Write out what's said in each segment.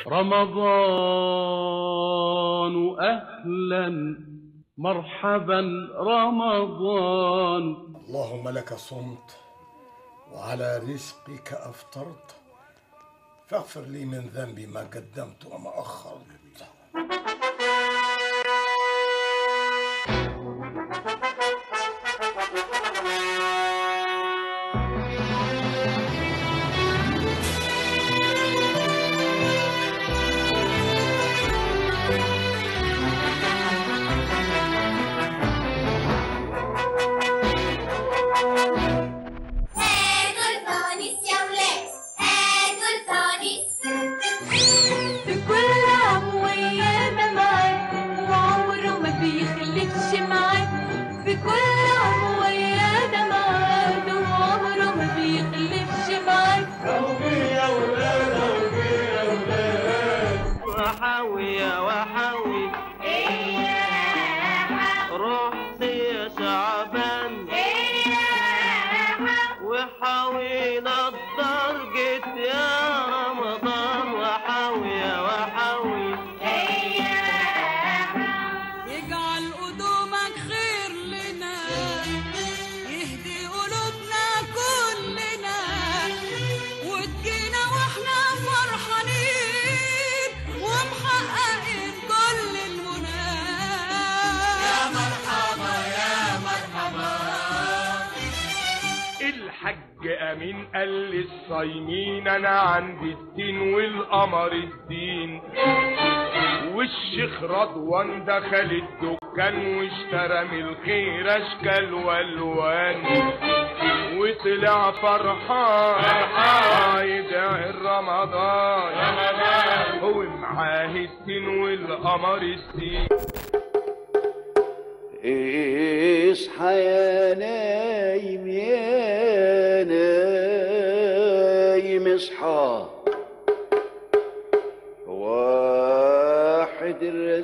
رمضان أهلا مرحبا رمضان اللهم لك صمت وعلى رزقك أفطرت فاغفر لي من ذنبي ما قدمت وما أخرت هاتوا الفوانيس يا ولاد هاتوا الفوانيس في كل عام ويانا معاك وعمره ما بيخلفش معاك في كل عام ويانا معاك وعمره ما بيخلفش معاك وحاوي يا وحاوي رحت يا شعبان وحاوينا الدرجة يا رمضان وحاوي يا وحاوي يجعل قدومك خير لنا يهدي قلوبنا كلنا وتجينا واحنا فرحانين ومحققين كل المنى يا مرحبا يا مرحبا الحج امين قال للصايمين انا عندي الدين والقمر الدين والشيخ رضوان دخل الدكان واشترى من الخير اشكال والوان وطلع فرحان يدعي رمضان هو معاه الدين والقمر الدين اصحى يا نايم يا نايم اصحى واحد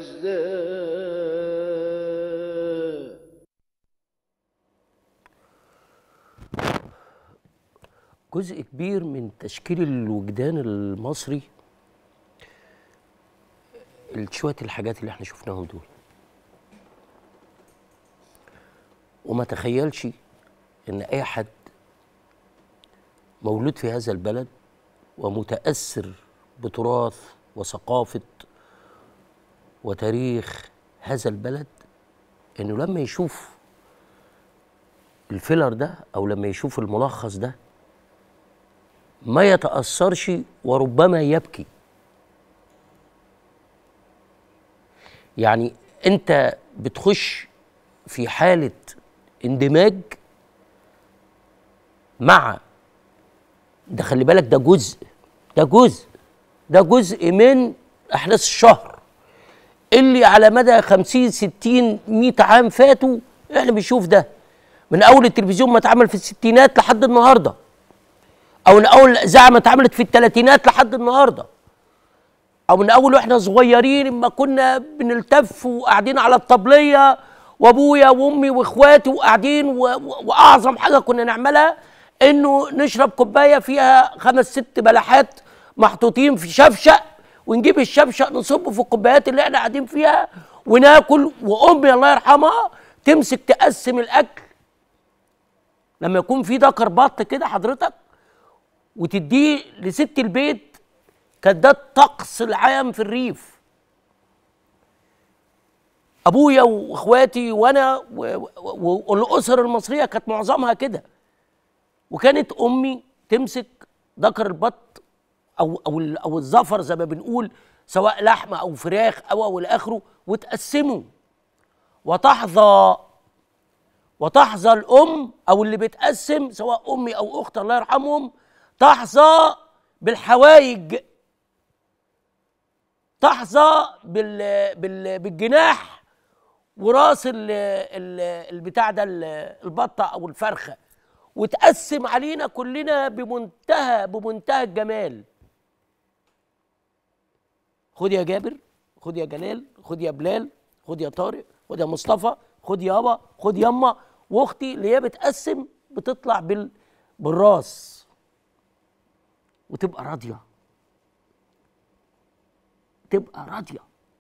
الرزاق جزء كبير من تشكيل الوجدان المصري شوية الحاجات اللي احنا شفناهم دول وما تخيلش ان اي حد مولود في هذا البلد ومتاثر بتراث وثقافه وتاريخ هذا البلد انه لما يشوف الفيلر ده او لما يشوف الملخص ده ما يتاثرش وربما يبكي يعني انت بتخش في حاله اندماج مع ده خلي بالك ده جزء ده جزء ده جزء من احداث الشهر اللي على مدى 50 60 100 عام فاتوا احنا بنشوف ده من اول التلفزيون ما اتعمل في الستينات لحد النهارده او من اول الاذاعه ما اتعملت في الثلاثينات لحد النهارده او من اول واحنا صغيرين اما كنا بنلتف وقاعدين على الطبليه وابويا وامي واخواتي وقاعدين و... و... واعظم حاجه كنا نعملها انه نشرب كوبايه فيها خمس ست بلحات محطوطين في شفشق ونجيب الشفشق نصبه في الكوبايات اللي احنا قاعدين فيها وناكل وامي الله يرحمها تمسك تقسم الاكل لما يكون في دكر بط كده حضرتك وتديه لست البيت كان ده الطقس العام في الريف ابويا واخواتي وانا و- و- والاسر المصريه كانت معظمها كده وكانت امي تمسك ذكر البط او او ال- او الزفر زي ما بنقول سواء لحمه او فراخ او او الى اخره وتقسمه وتحظى وتحظى الام او اللي بتقسم سواء امي او اخت الله يرحمهم تحظى بالحوايج تحظى بال بال بالجناح وراس ال ال البتاع ده ال- البطه او الفرخه وتقسم علينا كلنا بمنتهى بمنتهى الجمال خد يا جابر خد يا جلال خد يا بلال خد يا طارق خد يا مصطفى خد يابا خد يما واختي اللي هي بتقسم بتطلع بال بالراس وتبقى راضيه تبقى راضيه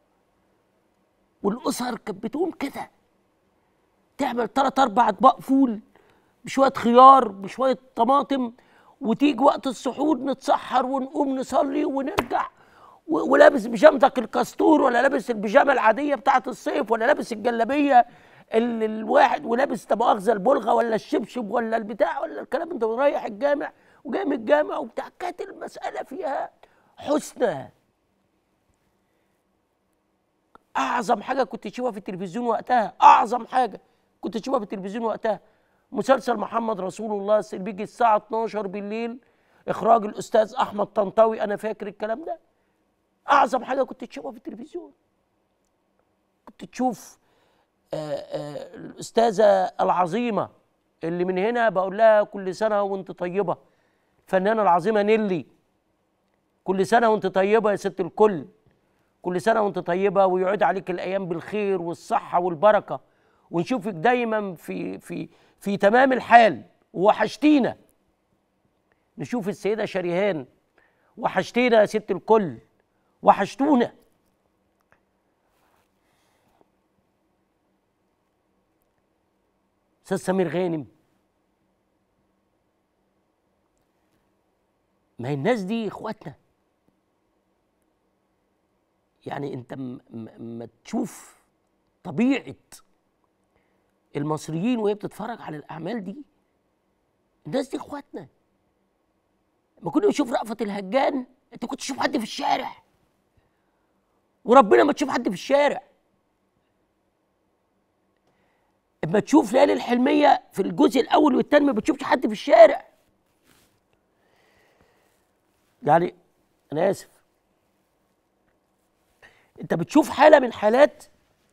والاسر كانت بتقوم كده تعمل ثلاث اربع اطباق فول بشويه خيار بشويه طماطم وتيجي وقت السحور نتسحر ونقوم نصلي ونرجع و- ولابس بيجامتك الكاستور ولا لابس البيجامه العاديه بتاعه الصيف ولا لابس الجلابيه ال- الواحد ولابس لا مؤاخذه البلغه ولا الشبشب ولا البتاع ولا الكلام انت رايح الجامع وجاي من الجامع وبتاع كانت المساله فيها حسنى اعظم حاجه كنت تشوفها في التلفزيون وقتها اعظم حاجه كنت تشوفها في التلفزيون وقتها مسلسل محمد رسول الله اللي بيجي الساعه 12 بالليل اخراج الاستاذ احمد طنطاوي انا فاكر الكلام ده اعظم حاجه كنت تشوفها في التلفزيون كنت تشوف آه، آه، الاستاذه العظيمه اللي من هنا بقول لها كل سنه وانت طيبه الفنانه العظيمه نيلي كل سنه وانت طيبه يا ست الكل كل سنه وانت طيبه ويعود عليك الايام بالخير والصحه والبركه ونشوفك دايما في في في تمام الحال وحشتينا نشوف السيده شريهان وحشتينا يا ست الكل وحشتونا استاذ سمير غانم ما هي الناس دي اخواتنا يعني انت م- م- ما تشوف طبيعه المصريين وهي بتتفرج على الاعمال دي الناس دي اخواتنا ما كنا بنشوف رأفت الهجان انت كنت تشوف حد في الشارع وربنا ما تشوف حد في الشارع اما تشوف ليالي الحلميه في الجزء الاول والثاني ما بتشوفش حد في الشارع يعني انا اسف انت بتشوف حاله من حالات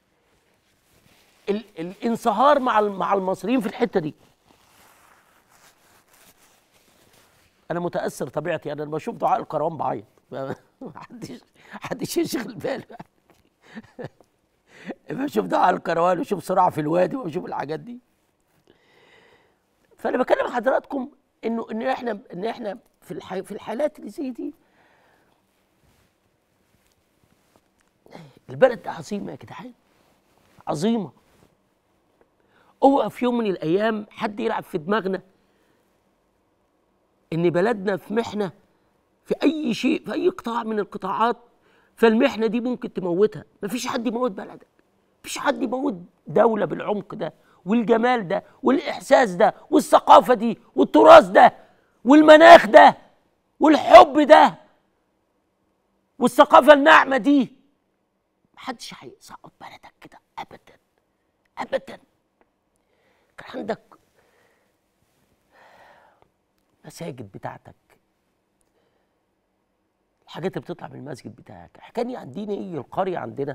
ال الانصهار مع ال- مع المصريين في الحته دي انا متاثر طبيعتي انا لما بشوف دعاء الكروان بعيط محدش محدش يشغل باله لما بشوف دعاء الكروان واشوف صراع في الوادي واشوف الحاجات دي فانا بكلم حضراتكم انه ان احنا ان احنا في الح... في الحالات اللي زي دي البلد ده عظيمه يا جدعان عظيمه اوعى في يوم من الايام حد يلعب في دماغنا ان بلدنا في محنه في اي شيء في اي قطاع من القطاعات فالمحنه دي ممكن تموتها مفيش حد يموت بلدك مفيش حد يموت دوله بالعمق ده والجمال ده والاحساس ده والثقافه دي والتراث ده والمناخ ده والحب ده والثقافه الناعمه دي محدش هيسقط بلدك كده ابدا ابدا كان عندك مساجد بتاعتك الحاجات اللي بتطلع من المسجد بتاعك حكاني عن دين ايه القريه عندنا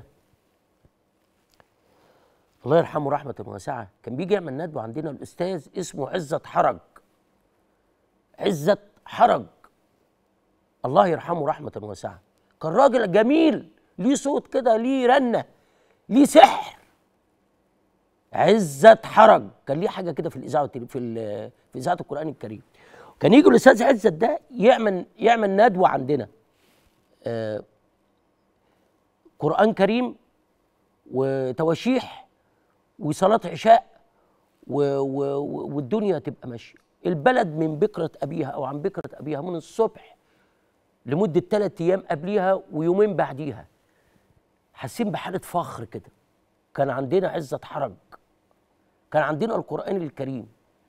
الله يرحمه رحمة واسعة كان بيجي يعمل ندوة عندنا الأستاذ اسمه عزت حرج عزت حرج الله يرحمه رحمة واسعة كان راجل جميل ليه صوت كده ليه رنة ليه سحر عزت حرج كان ليه حاجة كده في الإذاعة والتلي- في ال- في إذاعة القرآن الكريم كان يجي الأستاذ عزت ده يعمل يعمل ندوة عندنا آه قرآن كريم وتواشيح وصلاة عشاء و و و- والدنيا تبقى ماشية البلد من بكرة أبيها أو عن بكرة أبيها من الصبح لمدة ثلاث أيام قبليها ويومين بعديها حاسين بحالة فخر كده كان عندنا عزة حرج كان عندنا القرآن الكريم